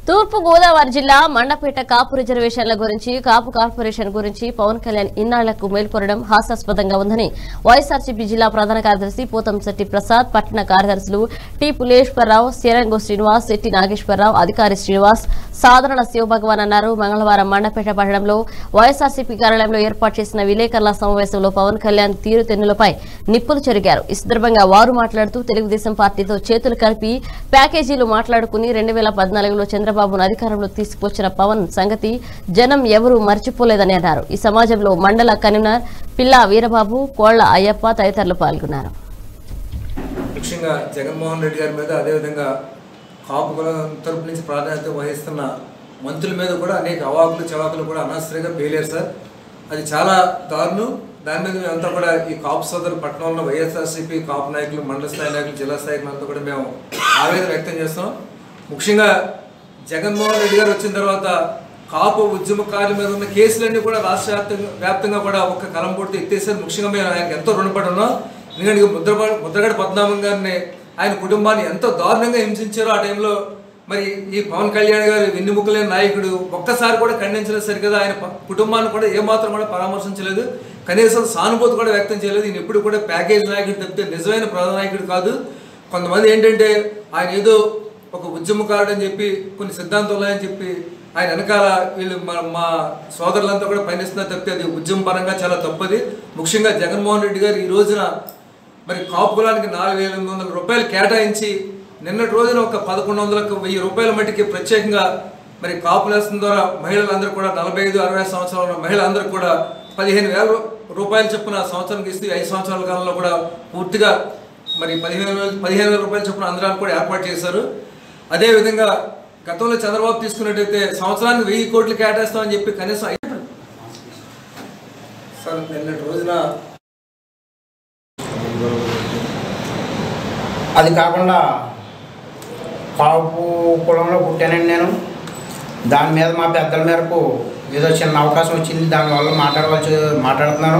తూర్పు గోదావరి జిల్లా మండపేట కాపు రిజర్వేషన్ల గురించి కాపు కార్పొరేషన్ గురించి పవన్ కళ్యాణ్ ఇన్నాళ్లకు మేల్కొనడం హాస్యాస్పదంగా ఉందని వైఎస్ఆర్సీపీ జిల్లా ప్రధాన కార్యదర్శి పోతంశెట్టి ప్రసాద్ పట్టణ కార్యదర్శులు టి పులేశ్వరరావు శిరంగు శ్రీనివాస్ శెట్టి నాగేశ్వరరావు అధికారి శ్రీనివాస్ సాధారణ శివభగవాన్ అన్నారు మంగళవారం మండపేట పట్టణంలో వైఎస్ఆర్సీపీ కార్యాలయంలో ఏర్పాటు చేసిన విలేకరుల సమావేశంలో పవన్ కళ్యాణ్ తీరుతెన్నులపై నిప్పులు చెరిగారు ఈ సందర్భంగా వారు మాట్లాడుతూ తెలుగుదేశం పార్టీతో చేతులు కలిపి ప్యాకేజీలు మాట్లాడుకుని రెండు వేల పద్నాలుగులో చంద్రబాబును అధికారంలో తీసుకువచ్చిన పవన్ సంగతి జనం ఎవరూ మర్చిపోలేదని అన్నారు ఈ సమాజంలో మండల కన్వీనర్ పిల్లా వీరబాబు కోళ్ల అయ్యప్ప తదితరులు పాల్గొన్నారు ముఖ్యంగా జగన్మోహన్ రెడ్డి గారి మీద అదేవిధంగా కాపు కులం తరపు నుంచి ప్రాధాన్యత వహిస్తున్న మంత్రుల మీద కూడా అనేక అవాకులు చవాకులు కూడా అనవసరంగా పేలేరు సార్ అది చాలా దారుణం దాని మీద మేమంతా కూడా ఈ కాపు సోదరు పట్టణంలో వైఎస్ఆర్సీపీ కాపు నాయకులు మండల స్థాయి నాయకులు జిల్లా స్థాయి నాయకులు కూడా మేము ఆవేదన వ్యక్తం చేస్తాం ముఖ్యంగా జగన్మోహన్ రెడ్డి గారు వచ్చిన తర్వాత కాపు ఉద్యమకారుల మీద ఉన్న కేసులన్నీ కూడా రాష్ట్ర వ్యాప్తంగా వ్యాప్తంగా కూడా ఒక కలం పొడితే ఎత్తేసారు ముఖ్యంగా మేము ఆయనకు ఎంతో రుణపడి ఉన్నాం ఎందుకంటే ఇక ముద్ర ముద్రగడ పద్మనాభం గారిని ఆయన కుటుంబాన్ని ఎంతో దారుణంగా హింసించారో ఆ టైంలో మరి ఈ పవన్ కళ్యాణ్ గారు వెన్నుముక్కలేని నాయకుడు ఒక్కసారి కూడా ఖండించలేదు సరికదా ఆయన ప- కుటుంబాన్ని కూడా ఏమాత్రం కూడా పరామర్శించలేదు కనీసం సానుభూతి కూడా వ్యక్తం చేయలేదు ఈయన ఎప్పుడు కూడా ప్యాకేజ్ నాయకుడు తప్పితే నిజమైన ప్రధాన నాయకుడు కాదు కొంతమంది ఏంటంటే ఆయన ఏదో ఒక ఉద్యమకారుడు అని చెప్పి కొన్ని సిద్ధాంతాలు ఉన్నాయని చెప్పి ఆయన వెనకాల వీళ్ళు మా మా సోదరులంతా కూడా పయనిస్తున్నారు తప్పితే అది ఉద్యమ పరంగా చాలా తప్పది ముఖ్యంగా జగన్మోహన్ రెడ్డి గారు ఈ రోజున మరి కాపు కులానికి నాలుగు వేల ఎనిమిది వందల రూపాయలు కేటాయించి నిన్నటి రోజున ఒక పదకొండు వందలకు వెయ్యి రూపాయల మట్టికి ప్రత్యేకంగా మరి కాపు నేస్తం ద్వారా మహిళలందరూ కూడా నలభై ఐదు అరవై సంవత్సరాల ఉన్న మహిళలందరూ కూడా పదిహేను వేల రూపాయలు చొప్పున సంవత్సరానికి ఇస్తూ ఐదు సంవత్సరాల కాలంలో కూడా పూర్తిగా మరి పదిహేను వేల పదిహేను వేల రూపాయల చొప్పున అందరాన్ని కూడా ఏర్పాటు చేశారు అదేవిధంగా గతంలో చంద్రబాబు తీసుకున్నట్టయితే సంవత్సరానికి వెయ్యి కోట్లు కేటాయిస్తామని చెప్పి కనీసం ఐ- సార్ నిన్నటి రోజున అది కాకుండా కాపు కులంలో పుట్టానండి నేను దాని మీద మా పెద్దల మేరకు ఏదో చిన్న అవకాశం వచ్చింది దానివల్ల మాట్లాడవలసి మాట్లాడుతున్నాను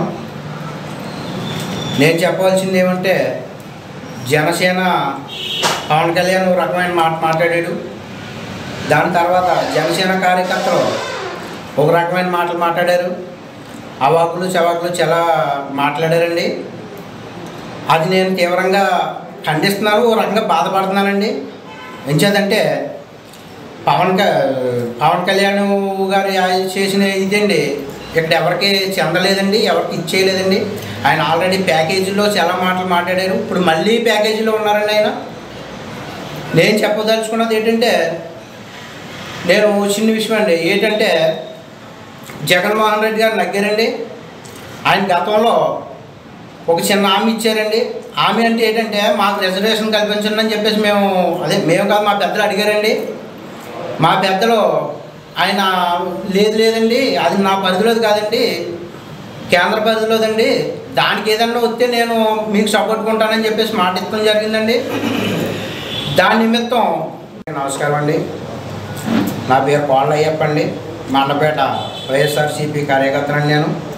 నేను చెప్పవలసింది ఏమంటే జనసేన పవన్ కళ్యాణ్ ఒక రకమైన మాట మాట్లాడాడు దాని తర్వాత జనసేన కార్యకర్తలు ఒక రకమైన మాటలు మాట్లాడారు అవాకులు చవాకులు చాలా మాట్లాడారండి అది నేను తీవ్రంగా ఖండిస్తున్నాను ఓ రకంగా బాధపడుతున్నానండి ఎంచేదంటే పవన్ క పవన్ కళ్యాణ్ గారు ఆయన చేసిన ఇదండి ఇక్కడ ఎవరికి చెందలేదండి ఎవరికి ఇచ్చేయలేదండి ఆయన ఆల్రెడీ ప్యాకేజీలో చాలా మాటలు మాట్లాడారు ఇప్పుడు మళ్ళీ ప్యాకేజీలో ఉన్నారండి ఆయన నేను చెప్పదలుచుకున్నది ఏంటంటే నేను చిన్న విషయం అండి ఏంటంటే జగన్మోహన్ రెడ్డి గారు నగ్గారండి ఆయన గతంలో ఒక చిన్న హామీ ఇచ్చారండి హామీ అంటే ఏంటంటే మాకు రిజర్వేషన్ కల్పించండి అని చెప్పేసి మేము అదే మేము కాదు మా పెద్దలు అడిగారండి మా పెద్దలు ఆయన లేదు లేదండి అది నా పరిధిలోది కాదండి కేంద్ర పరిధిలోదండి దానికి ఏదన్నా వస్తే నేను మీకు సపోర్ట్ ఉంటానని చెప్పేసి మాట ఇవ్వడం జరిగిందండి దాని నిమిత్తం నమస్కారం అండి నా పేరు కోళ్ళ అయ్యప్ప అండి మండపేట వైఎస్ఆర్సీపీ కార్యకర్తనండి నేను